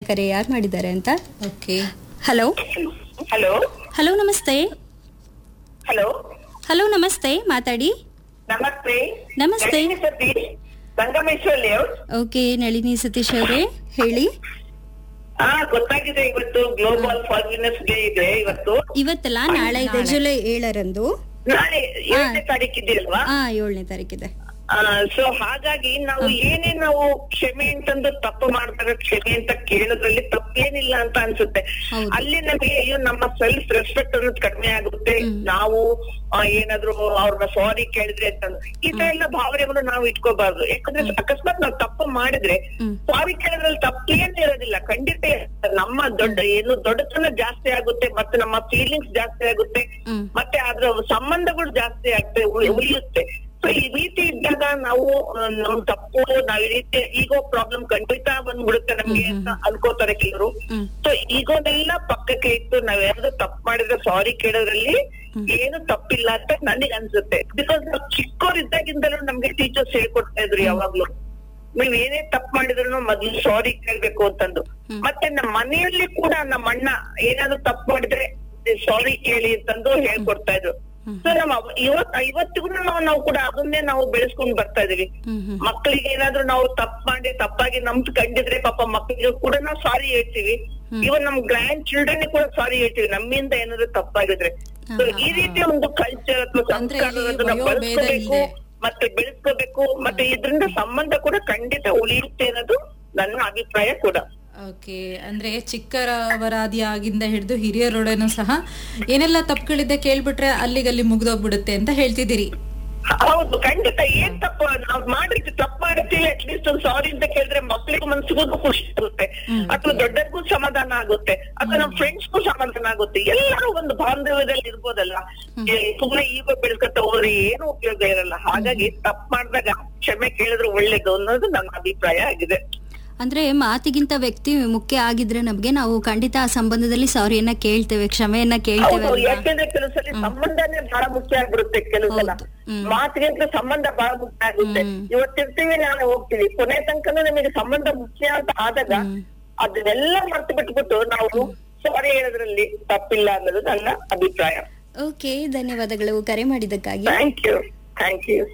ಕರೆ ಯಾರು ಮಾಡಿದ್ದಾರೆ ಅಂತ ಓಕೆ ಹಲೋ ಹಲೋ ಹಲೋ ನಮಸ್ತೆ ಹಲೋ ಹಲೋ ನಮಸ್ತೆ ಮಾತಾಡಿ ನಮಸ್ತೆ ನಮಸ್ತೆ. ನಳಿನಿ ಸತೀಶ್ ಸಂಗಮೇಶ್ವರ್ ಲೇಔಟ್ ಓಕೆ ನಳಿನಿ ಸತೀಶ್ ಅವರೇ ಹೇಳಿ ಹಾ ಗೊತ್ತಾಗಿದೆ ಇವತ್ತು ಗ್ಲೋಬಲ್ ಫಾರ್ಮಿನರ್ಸ್ ಡೇ ಇದೆ ಇವತ್ತು ಇವತ್ತಲ್ಲ ನಾಳೆ ಇದೆ ಜುಲೈ ಏಳರಂದು ನಾಳೆ ಏಳನೇ ತಾರೀಕಿದೆಯಲ್ವಾ ಹಾ ಏಳನೇ ತಾರೀಕಿದೆ ಸೊ ಹಾಗಾಗಿ ನಾವು ಏನೇ ನಾವು ಕ್ಷಮೆ ಅಂತಂದು ತಪ್ಪು ಮಾಡಿದಾಗ ಕ್ಷಮೆ ಅಂತ ಕೇಳೋದ್ರಲ್ಲಿ ತಪ್ಪೇನಿಲ್ಲ ಅಂತ ಅನ್ಸುತ್ತೆ ಹೌದು. ಅಲ್ಲಿ ನಮಗೆ ಅಯ್ಯೋ ನಮ್ಮ ಸೆಲ್ಫ್ ರೆಸ್ಪೆಕ್ಟ್ ಅನ್ನೋದು ಕಡಿಮೆ ಆಗುತ್ತೆ ನಾವು ಆ, ಏನಾದ್ರು ಅವ್ರನ್ನ ಸಾರಿ ಕೇಳಿದ್ರೆ ಅಂತ ಈ ತರ ಎಲ್ಲ ಭಾವನೆಗಳು ನಾವು ಇಟ್ಕೋಬಾರ್ದು ಯಾಕಂದ್ರೆ ಅಕಸ್ಮಾತ್ ನಾವು ತಪ್ಪು ಮಾಡಿದ್ರೆ ಹ್ಮ್. ಸಾರಿ ಕೇಳೋದ್ರಲ್ಲಿ ತಪ್ಪೇನು ಇರೋದಿಲ್ಲ ಖಂಡಿತ ನಮ್ಮ ದೊಡ್ಡ ಏನು ದೊಡ್ಡತನ ಜಾಸ್ತಿ ಆಗುತ್ತೆ ಮತ್ತೆ ನಮ್ಮ ಫೀಲಿಂಗ್ಸ್ ಜಾಸ್ತಿ ಆಗುತ್ತೆ ಹ್ಮ್. ಮತ್ತೆ ಅದ್ರ ಸಂಬಂಧಗಳು ಜಾಸ್ತಿ ಆಗ್ತವೆ ಉಳಿ- ಉಳಿಯುತ್ತೆ ಸೊ ಈ ರೀತಿ ಇದ್ದಾಗ ನಾವು ಆ, ನಮ್ ತಪ್ಪು ನಾವ್ ಈ ರೀತಿ ಈಗೋ ಪ್ರಾಬ್ಲಮ್ ಖಂಡಿತ ಬಂದ್ಬಿಡುತ್ತೆ ನಮ್ಗೆ ಅಂತ ಅನ್ಕೋತಾರೆ ಕೆಲವರು ಹ್ಮ್. ಸೊ ಈಗೋನೆಲ್ಲ ಪಕ್ಕಕ್ಕೆ ಇಟ್ಟು ನಾವ್ ಯಾವ್ದು ತಪ್ಪು ಮಾಡಿದ್ರೆ ಸಾರಿ ಕೇಳೋದ್ರಲ್ಲಿ ಏನು ತಪ್ಪಿಲ್ಲ ಅಂತ ನನಗೆ ಅನ್ಸುತ್ತೆ ಬಿಕಾಸ್ ನಾವು ಚಿಕ್ಕವರಿದ್ದಾಗಿಂದಲೂ ನಮ್ಗೆ ಟೀಚರ್ಸ್ ಹೇಳ್ಕೊಡ್ತಾ ಇದ್ರು ಯಾವಾಗ್ಲೂ ನೀವ್ ಏನೇ ತಪ್ಪು ಮಾಡಿದ್ರು ಮೊದ್ಲು ಸಾರಿ ಕೇಳ್ಬೇಕು ಅಂತಂದು ಮತ್ತೆ ನಮ್ಮ ಮನೆಯಲ್ಲಿ ಕೂಡ ನಮ್ಮ ಅಣ್ಣ ಏನಾದ್ರು ತಪ್ಪು ಮಾಡಿದ್ರೆ ಸಾರಿ ಕೇಳಿ ಅಂತಂದು ಹೇಳ್ಕೊಡ್ತಾ ಇದ್ರು ಸೊ ನಮ್ಮ ಅವ- ಇವತ್ ಇವತ್ತಿಗೂ ನಾವು ನಾವು ಕೂಡ ಅದನ್ನೇ ನಾವು ಬೆಳೆಸ್ಕೊಂಡ್ ಬರ್ತಾ ಇದೀವಿ ಹ್ಮ್ ಹ್ಮ್ ಮಕ್ಕಳಿಗೆ ಏನಾದ್ರು ನಾವು ತಪ್ಪು ಮಾಡಿ ತಪ್ಪಾಗಿ ನಮ್ದು ಕಂಡಿದ್ರೆ ಪಾಪ ಮಕ್ಕಳಿಗೆ ಕೂಡ ನಾವು ಸಾರಿ ಹೇಳ್ತೀವಿ ಇವನ್ ನಮ್ ಗ್ರ್ಯಾಂಡ್ ಚಿಲ್ಡ್ರನ್ ಕೂಡ ಸಾರಿ ಹೇಳ್ತೀವಿ ನಮ್ಮಿಂದ ಏನಾದ್ರು ತಪ್ಪಾಗಿದ್ರೆ ಸೊ ಈ ರೀತಿ ಒಂದು ಕಲ್ಚರ್ ಅಥವಾ ಅಂದ್ರೆ ಸಂಸ್ಕಾರ ಇಲ್ಲಿ ಅನ್ನೋದನ್ನ ವಯೋಭೇದ ಬಳಸ್ಕೋಬೇಕು ಇಲ್ದೆ. ಮತ್ತೆ ಬೆಳೆಸ್ಕೋಬೇಕು ಮತ್ತೆ ಇದರಿಂದ ಸಂಬಂಧ ಕೂಡ ಖಂಡಿತ ಉಳಿಯುತ್ತೆ ಅನ್ನೋದು ನನ್ನ ಅಭಿಪ್ರಾಯ ಕೂಡ ಓಕೆ ಅಂದ್ರೆ ಚಿಕ್ಕವರಾದಿ ಆಗಿಂದ ಹಿಡಿದು ಹಿರಿಯರೊಡನು ಸಹ ಏನೆಲ್ಲ ತಪ್ಪುಗಳಿದೆ ಕೇಳ್ಬಿಟ್ರೆ ಅಲ್ಲಿಗಲ್ಲಿ ಮುಗ್ದೋಗ್ಬಿಡುತ್ತೆ ಅಂತ ಹೇಳ್ತಿದ್ದೀರಿ ಹೌದು ಖಂಡಿತ ಏನ್ ತಪ್ಪು ನಾವ್ ಮಾಡಿರ್ತೀವಿ ತಪ್ಪು ಮಾಡಿರ್ತೀವಿ ಅಟ್ಲೀಸ್ಟ್ ಒಂದು ಸಾರಿ ಅಂತ ಕೇಳಿದ್ರೆ ಮಕ್ಳಿಗೂ ಮನ್ಸಿಗೂ ಖುಷಿ ಆಗುತ್ತೆ ಅಥವಾ ದೊಡ್ಡರಿಗೂ ಸಮಾಧಾನ ಆಗುತ್ತೆ ಅಥವಾ ನಮ್ ಫ್ರೆಂಡ್ಸ್ಗೂ ಸಮಾಧಾನ ಆಗುತ್ತೆ ಎಲ್ಲರೂ ಒಂದು ಬಾಂಧವ್ಯದಲ್ಲಿ ಇರ್ಬೋದಲ್ಲ ಏ, ಸುಮ್ನೆ ಈಗ ಬೆಳ್ಕತ್ತ ಹೋದ್ರೆ ಏನು ಉಪಯೋಗ ಇರಲ್ಲ ಹಾಗಾಗಿ ತಪ್ಪು ಮಾಡಿದಾಗ ಕ್ಷಮೆ ಕೇಳಿದ್ರೆ ಒಳ್ಳೇದು ಅನ್ನೋದು ನನ್ನ ಅಭಿಪ್ರಾಯ ಆಗಿದೆ ಅಂದ್ರೆ ಮಾತಿಗಿಂತ ವ್ಯಕ್ತಿ ಮುಖ್ಯ ಆಗಿದ್ರೆ ನಮ್ಗೆ ನಾವು ಖಂಡಿತ ಆ ಸಂಬಂಧದಲ್ಲಿ ಸಾರಿಯನ್ನ ಕೇಳ್ತೇವೆ ಕ್ಷಮೆಯನ್ನ ಕೇಳ್ತೇವೆ ಹೌದು ಅಲ್ವಾ? ಯಾಕೆಂದ್ರೆ ಕೆಲವು ಸಲ ಸಂಬಂಧನೇ ಬಹಳ ಮುಖ್ಯ ಆಗ್ಬಿಡುತ್ತೆ ಕೆಲವು ಸಲ ಹೌದು. ಹ್ಮ್. ಮಾತಿಗಿಂತ ಸಂಬಂಧ ಬಹಳ ಮುಖ್ಯ ಆಗುತ್ತೆ ಹ್ಮ್. ಇವತ್ತಿರ್ತೀವಿ ನಾಳೆ ಹೋಗ್ತೀವಿ ಕೊನೆ ತನಕನೂ ನಮಗೆ ಸಂಬಂಧ ಮುಖ್ಯ ಅಂತ ಆದಾಗ ಅದನ್ನೆಲ್ಲ ಮರ್ತು ಬಿಟ್ಬಿಟ್ಟು ನಾವು ಸಾರಿ ಹೇಳೋದ್ರಲ್ಲಿ ತಪ್ಪಿಲ್ಲ ಅನ್ನೋದು ನನ್ನ ಅಭಿಪ್ರಾಯ ಓಕೆ ಧನ್ಯವಾದಗಳು ಕರೆ ಮಾಡಿದ್ದಕ್ಕಾಗಿ thank you thank you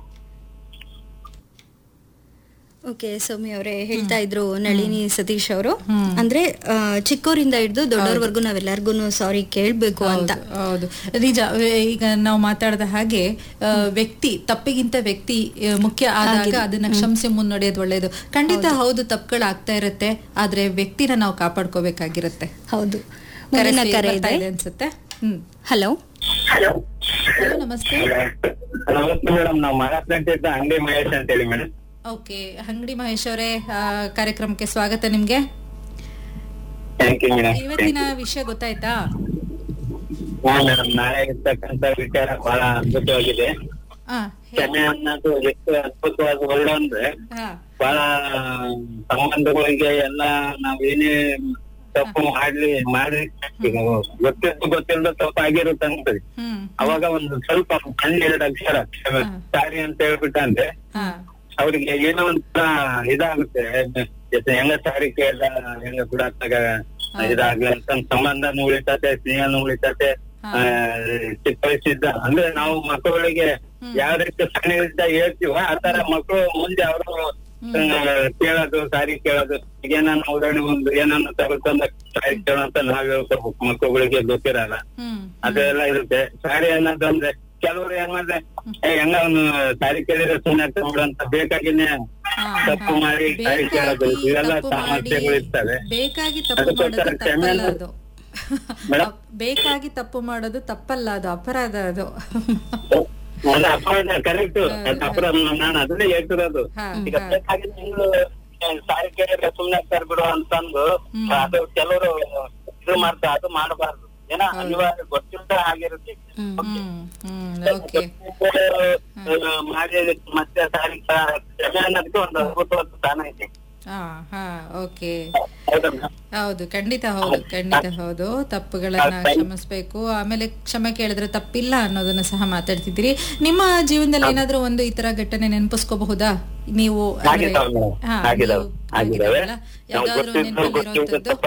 okay Soumya ಅವರೇ ಹೇಳ್ತಾ ಇದ್ರು ನಳಿನಿ ಸತೀಶ್ ಅವರು ಅಂದ್ರೆ ಆ, ಚಿಕ್ಕವರಿಂದ ಹಿಡಿದು ದೊಡ್ಡವರ್ವರ್ಗು ನಾವೆಲ್ಲರಿಗೂ ಸಾರಿ ಕೇಳ್ಬೇಕು ಅಂತ ಹೌದು ನಿಜ ವೆ- ಈಗ ನಾವು ಮಾತಾಡಿದ ಹಾಗೆ ಆ, ವ್ಯಕ್ತಿ ತಪ್ಪಿಗಿಂತ ವ್ಯಕ್ತಿ ಆ, ಮುಖ್ಯ ಆದಾಗ ಅದನ್ನ ಕ್ಷಮಿಸಿ ಮುನ್ನಡೆಯೋದು ಒಳ್ಳೆಯದು ಖಂಡಿತ ಹೌದು ತಪ್ಪುಗಳು ಆಗ್ತಾ ಇರುತ್ತೆ ಆದ್ರೆ ವ್ಯಕ್ತಿನ ನಾವು ಕಾಪಾಡ್ಕೋಬೇಕಾಗಿರುತ್ತೆ ಹೌದು ಕರೆ ಮುಂದಿನ ಕರೆ ಬರ್ತಾ ಇದೆ ಇದೆ ಅನ್ಸುತ್ತೆ ಹ್ಮ್ ಹಲೋ ಹಲೋ ಹಲೋ ನಮಸ್ತೆ ನಮಸ್ತೆ ಮೇಡಮ್ ನಾವು ಮಹಾರಾಷ್ಟ್ರ ಅಂಗಡಿ ಮಹೇಶ್ ಅಂತ ಹೇಳಿ ಮೇಡಮ್ ಓಕೆ ಅಂಗಡಿ ಮಹೇಶ್ ಅವರೇ ಆ, ಕಾರ್ಯಕ್ರಮಕ್ಕೆ ಸ್ವಾಗತ ನಿಮ್ಗೆ ಥ್ಯಾಂಕ್ ಯು ಮೇಡಮ್ ಇವತ್ತಿನ ವಿಷಯ ಗೊತ್ತಾಯ್ತಾ ಹಾ ಮೇಡಮ್ ನಾಳೆ ಇರ್ತಕ್ಕಂತ ವಿಚಾರ ಬಹಳ ಅದ್ಭುತವಾಗಿದೆ ಆ, ಹೇ- ಕ್ಷಮೆ ಅನ್ನೋದು ಎಷ್ಟು ಅದ್ಭುತವಾದ ವರ್ಡ್ ಅಂದ್ರೆ ಹಾ, ಬಹಳ ಸಂಬಂಧಗಳಿಗೆ ಎಲ್ಲ ನಾವೇನೇ ತಪ್ಪು ಮಾಡ್ಲಿ ಮಾಡಿ ಗೊತ್ತಿದ್ದು ಗೊತ್ತಿಲ್ಲದ ತಪ್ಪು ಆಗಿರುತ್ತೆ ಅನ್ಸರಿ ಹ್ಮ್ ಅವಾಗ ಒಂದು ಸ್ವಲ್ಪ ಕಣ್ಣೆರಡು ಅಕ್ಷರ ಕ್ಷಮೆ ಸಾರಿ ಅಂತ ಹೇಳ್ಬಿಟ್ಟ ಅಂದ್ರೆ ಹಾ ಅವ್ರಿಗೆ ಏನೋ ಒಂಥರ ಇದಾಗುತ್ತೆ ಜೊತೆ ಹೆಂಗ ಸಾರಿ ಕೇಳ್ದ ಹೆಂಗ ಬಿಡತ್ತಾಗ ಇದಾಗ್ಲಿ ಅಂತ ಒಂದ್ ಸಂಬಂಧನೂ ಉಳಿತತೆ ಸ್ನೇಹನೂ ಉಳಿತತೆ ಆ, ಚಿಕ್ಕ ವಯಸ್ಸಿದ್ದ ಅಂದ್ರೆ ನಾವು ಮಕ್ಕಳಿಗೆ ಯಾವ ರೀತಿ ಸಣ್ಣ ಹೇಳ್ತೀವೋ ಆ ತರ ಮಕ್ಕಳು ಮುಂದೆ ಅವರು ಕೇಳೋದು ಸಾರಿ ಕೇಳೋದು ಈಗ ಏನನ್ನ ಉದಾಹರಣೆ ಒಂದು ಏನನ್ನ ತಗೊಳ್ತಂದ ಸಾರಿ ಕೇಳೋಂತ ನಾವ್ ಹೇಳ್ಕೊಬೇಕು ಮಕ್ಕಳುಗಳಿಗೆ ಗೊತ್ತಿರಲ್ಲ ಹ್ಮ್ ಅದೆಲ್ಲ ಇರುತ್ತೆ ಸಾರಿ ಅನ್ನೋದು ಅಂದ್ರೆ ಕೆಲವರು ಏನ್ ಮಾಡಿದ್ರೆ ಏ ಹೆಂಗ ಅವನು ಸಾರಿ ಕೇಳಿದ್ರೆ ಸುಮ್ಮನೆ ಆಗ್ತಾನೆ ಅಂತ ಬೇಕಾಗಿನೇ ಹಾ, ತಪ್ಪು ಹಾ. ಮಾಡಿ ಸಾರಿ ಕೇಳೋದು ಬೇಕಾಗಿ ಇವೆಲ್ಲ ತಪ್ಪು ಮಾಡಿ ಸಮಸ್ಯೆಗಳು ಇರ್ತವೆ ಬೇಕಾಗಿ ತಪ್ಪು ಅದಕ್ಕೋಸ್ಕರ ಮಾಡೋದು ಕ್ಷಮೆ ತಪ್ಪಲ್ಲ ಅನ್ನೋದು- ಅದು ಮೇಡಮ್? ಬೇಕಾಗಿ ತಪ್ಪು ಮಾಡೋದು ತಪ್ಪಲ್ಲ ಅದು ಅಪರಾಧ ಅದು ಅದು ಅಪರಾಧ ಕರೆಕ್ಟ್ ಅಪರಾಧ ನಾನು ಅದನ್ನೇ ಹೇಳ್ತಿರೋದು ಹಾ, ಈಗ ಹಾ. ಬೇಕಾಗಿ ನೀವು ಸಾರಿ ಕೇಳಿದ್ರೆ ಸುಮ್ನೆ ಆಗ್ತಾರೆ ಬಿಡು ಅಂತಂದು ಅದು ಕೆಲವರು ಇದು ಮಾಡ್ತಾ ಅದು ಮಾಡಬಾರ್ದು ಏನೋ ಅನಿವಾರ್ಯ ಗೊತ್ತಿಲ್ಲದೆ ಆಗಿರುತ್ತೆ ಹ್ಮ್. ಹ್ಮ್ ಹ್ಮ್ ಓಕೆ ಆ, ಮಾಡಿ ಮತ್ತೆ ಸಾರಿ ಕ್ಷಮೆ ಅನ್ನೋದಕ್ಕೆ ಒಂದು ಅದ್ಭುತವಾದ ಸ್ಥಾನ ಇದೆ ಹಾ ಹಾ ಓಕೆ ಹೌದಾ ಮೇಡಮ್? ಹೌದು ಖಂಡಿತ ಹೌದು ಖಂಡಿತ ಹೌದು ತಪ್ಪುಗಳನ್ನ ಕ್ಷಮಿಸ್ಬೇಕು ಆಮೇಲೆ ಕ್ಷಮೆ ಕೇಳಿದ್ರೆ ತಪ್ಪಿಲ್ಲ ಅನ್ನೋದನ್ನ ಸಹ ಮಾತಾಡ್ತಿದ್ದೀರಿ ನಿಮ್ಮ ಜೀವನದಲ್ಲಿ ಏನಾದ್ರೂ ಒಂದು ಈ ತರ ಘಟನೆ ನೆನಪಿಸ್ಕೋಬಹುದಾ ನೀವು ಅಂದ್ರೆ ಆಗಿದ್ದಾವೆ ಮೇಡಮ್. ಹಾ, ಆಗಿದ್ದಾವೆ. ನೀವು- ಆಗಿದ್ದಾವೆ. ಆಗಿದ್ದಾವಲ್ಲ? ನಾವು ಯಾವ್ದಾದ್ರು ಗೊತ್ತಿದ್ದು ನೆನಪಲ್ಲಿರುವಂತದ್ದು ಗೊತ್ತಿಲ್ಲದ